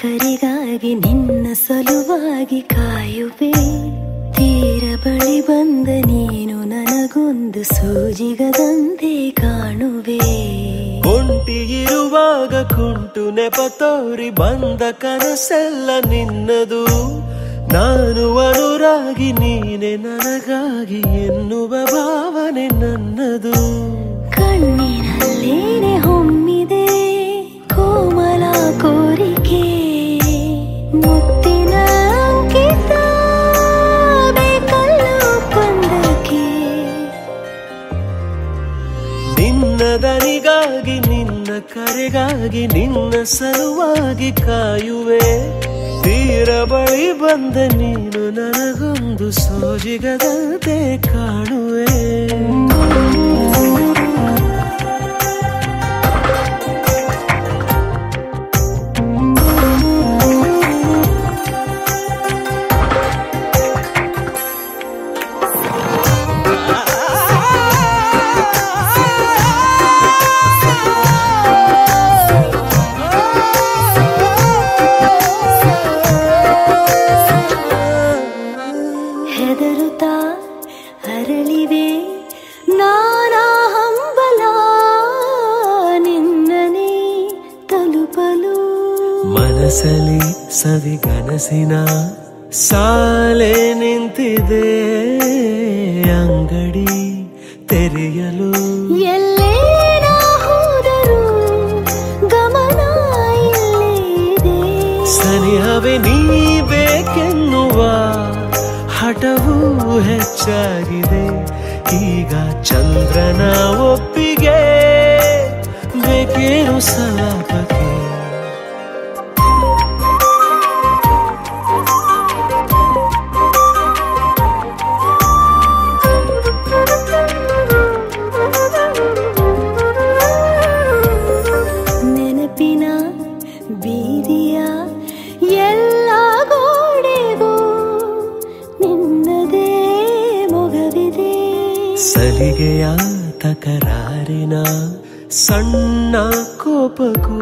ಕರೆಗಾಗಿ ನಿನ್ನ ಸಲುವಾಗಿ ಕಾಯುವೆ ತೀರ ಬಳಿ ಬಂದ ನೀನು ನನಗೊಂದು ಸೂಜಿಗದಂತೆ ಕಾಣುವೆ ಒಂಟಿ ಇರುವಾಗ ಕುಂಟು ನೆಪ ತೋರಿ ಬಂದ ಕನಸೆಲ್ಲ ನಿನ್ನದು ನಾನು ಅನುರಾಗಿ ನೀನೆ ನನಗಾಗಿ ಎನ್ನುವ ಭಾವನೆ ನನ್ನದು ಕಣ್ಣಿನಲ್ಲೇನೆ ಹೊಮ್ಮಿದೆ ಕೋಮಲ ಕೋರಿಕೆ ಮುತ್ತಿನ ಅಂಕಿತ ಬೇಕಲ್ಲ ಒಪ್ಪಂದಕ್ಕೆ ನಿನ್ನ ದನಿಗಾಗಿ ನಿನ್ನ ಕರೆಗಾಗಿ ನಿನ್ನ ಸಲುವಾಗಿ ಕಾಯುವೆ ತೀರ ಬಳಿ ಬಂದ ನೀನು ನನಗೊಂದು ಸೋಜಿಗದಂತೆ ಕಾಣುವೆ ಹೆದರುತ್ತಾ ಅರಳಿವೆ ನಾನಾ ಹಂಬಲ ನಿನ್ನನೇ ತಲುಪಲು ಮನಸಲಿ ಸವಿಗನಸಿನ ಸಾಲೆ ನಿಂತಿದೆ ಅಂಗಡಿ ತೆರೆಯಲು ಎಲ್ಲೇ ನಾ ಹೋದರೂ ಗಮನ ಇಲ್ಲೇ ಇದೆ ಸನಿಹವೇ ನೀ ಬೇಕೆನ್ನುವ ಹಠವೂ ಹೆಚ್ಚಾಗಿದೆ ಈಗ ಚಂದ್ರನ ಒಪ್ಪಿಗೆ ಬೇಕೇನು ಸಲಾಪಕ್ಕೆ ನೆನಪಿನ ಬೀದಿಯ ಎಲ್ಲ ಗೋಡೆಗೂ ನಿನ್ನದೇ ಮೊಗವಿದೆ ಸಲಿಗೆಯ ತಕರಾರಿನ ಸಣ್ಣ ಕೋಪಕ್ಕೂ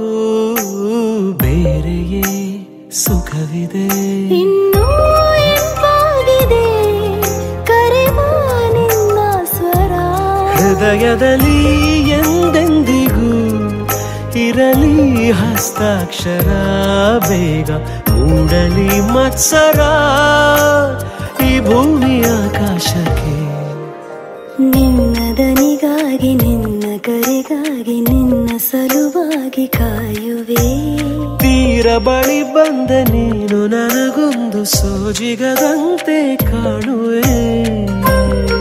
ಬೇರೆಯೇ ಸುಖವಿದೆ ಇನ್ನೂ ಎಂಪಾಗಿದೆ ಕರೆವ ನಿನ್ನ ಸ್ವರ ಹೃದಯದಲ್ಲಿ ಎಂದೆಂದಿಗೂ ಇರಲಿ ಹಸ್ತಾಕ್ಷರ ಬೇಗ ಮೂಡಲಿ ಮತ್ಸರ ಈ ಭೂಮಿ ಆಕಾಶಕ್ಕೆ ನಿನ್ನ ದನಿಗಾಗಿ ನಿನ್ನ ಕರೆಗಾಗಿ ನಿನ್ನ ಸಲುವಾಗಿ ಕಾಯುವೆ ತೀರ ಬಳಿ ಬಂದ ನೀನು ನನಗೊಂದು ಸೋಜಿಗದಂತೆ ಕಾಣುವೆ